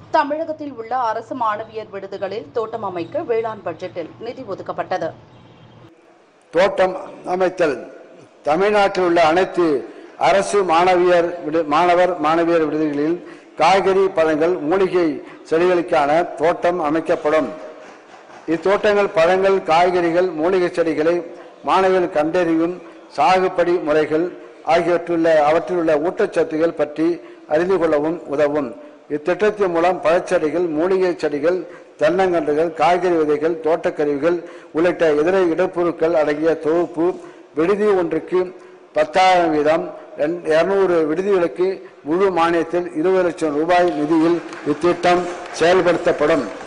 தமிழகத்தில் உள்ள அரசு மாணவியர் விடுதிகளில் தோட்டம் அமைக்க வேளாண் பட்ஜெட்டில் நிதி ஒதுக்கப்பட்டது தோட்டம் அமைத்தல் தமிழ்நாட்டில் உள்ள அனைத்து அரசு மாணவியர் விடு- மாணவர் மாணவியர் விடுதிகளில் காய்கறி பழங்கள் மூலிகை செடிகளுக்கான தோட்டம் அமைக்கப்படும் இத்தோட்டங்கள் பழங்கள் காய்கறிகள் மூலிகை செடிகளை மாணவிகள் கண்டறியும் சாகுபடி முறைகள் ஆகியவற்றுள்ள அவற்றில் உள்ள ஊட்டச்சத்துகள் பற்றி அறிந்து கொள்ளவும் உதவும் இத்திட்டத்தின் மூலம் பழச்செடிகள் மூலிகை செடிகள் தென்னங்கன்றுகள் காய்கறி விதைகள் தோட்டக்கருவிகள் உள்ளிட்ட இதர இடப்பொருட்கள் அடங்கிய தொகுப்பு விடுதி ஒன்றுக்கு பத்தாயிரம் வீதம் இருநூறு விடுதிகளுக்கு முழு மானியத்தில் இருபது லட்சம் ரூபாய் நிதியில் இத்திட்டம் செயல்படுத்தப்படும்